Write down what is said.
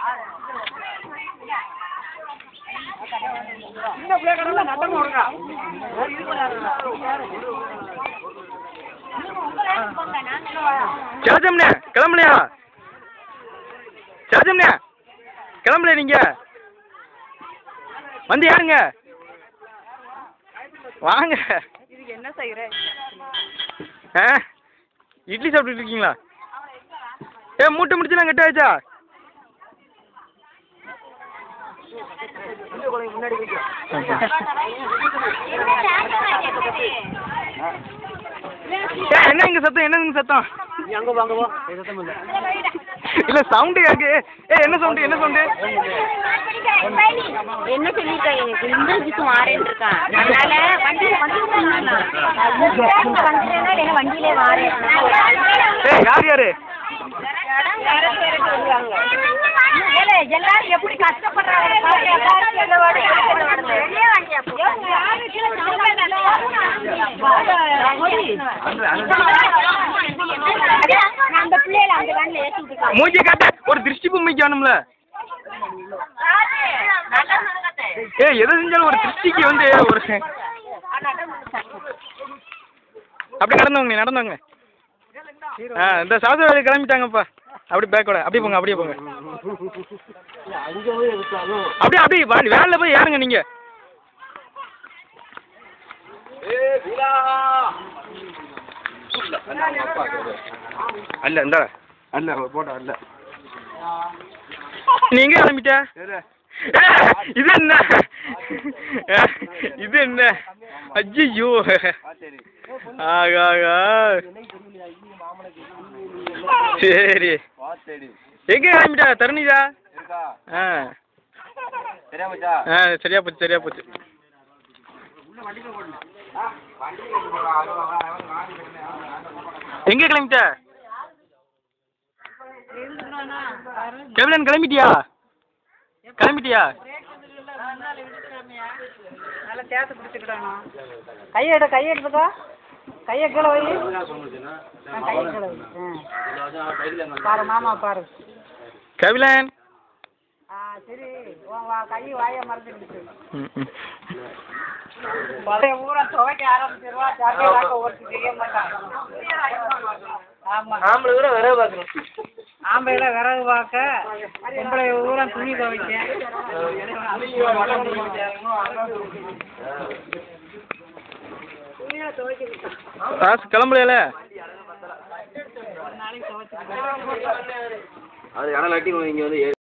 சாஜம்ண்ணே கிளம்பலையா சாஜம்ண்ணே கிளம்பல நீங்க வந்து ஏறுங்க வாங்க இதுக்கு என்ன செய்யற ஆ இட்லி சாப்பிட்டுட்டு இருக்கீங்களா ஏ மூட்டை முடிச்சுலாம் கட்டாச்சா ஏ என்ன இங்க சத்தம் என்ன இங்க சத்தம் அங்கே வாங்க வா சத்தம் இல்லை இல்ல சவுண்டு கேக்கு ஏ என்ன சவுண்டு என்ன சவுண்டு என்ன சொல்லிருக்காங்க எனக்கு இந்த இதுக்கு வாரேன் இருக்கான் அதனால வண்டியில வண்டியில வண்டியிலே வாரேன் ஏ யார் யாரு எல்லாரும் எப்படி கஷ்டப்படுறாங்க பாரு, எல்லாரும் எங்க வாடு, எங்க வாடு. வெளியே வாங்கியா போ. நான் அந்த பிள்ளைகளை அந்த வேன்ல ஏத்தி விட்டுருக்காங்க மூஞ்சி காட்ட ஒரு திருஷ்டி பொம்மைக்கு வேணும்ல ஏ எதை செஞ்சாலும் ஒரு திருஷ்டிக்கு வந்து ஒரு அப்படி நடந்தவங்க நீ நடந்தவங்க ஆ இந்த சாதவாதி கிளம்பிட்டாங்கப்பா அப்படி பேக்கோட அப்படியே போங்க அப்படியே போங்க அங்கே போய் எடுத்தாலும் அப்படியே அப்படியே வா வேனில் போய் ஏறுங்க நீங்க அல்ல இந்த அல்ல போட்டா அல்ல நீ எங்க கிளம்பிட்ட ஏய், இது என்ன ஏய், இது என்ன ஐயோ ஆகாகா சரி பார்த்தேடி எங்க கிளம்பிட்டா தரணிதா இருக்கா ஆ சரியா மச்சா ஆ சரியா போச்சு சரியா போச்சு எங்க கிளம்பிட்ட கெவிலன் கிளம்பிட்டியா கிளம்பிட்டியா நல்லா தேத்து பிடிச்சிக்கிடணும் கையை எடு கையை எடுத்துக்கோ கையை கீழே வை ஆ, கையை கீழே வை ஆ. பாரு மாமா பாரு கவிலன் ஆ சரி உன் வா- கை வாய மறந்துடுச்சு ம், ம். பழைய ஊரை துவைக்க ஆரம்பிச்சிருவா ஜாக்கிரதாக ஒருத்தர் செய்ய மாட்டான் ஆமா ஆம்பளை கூட வேற பார்க்கணும் ஆம்பளைல விறகு பார்க்க பொம்பளை ஊரா துணி துவைக்க ராசு கிளம்பலையில அது கடலாட்டி இங்க வந்து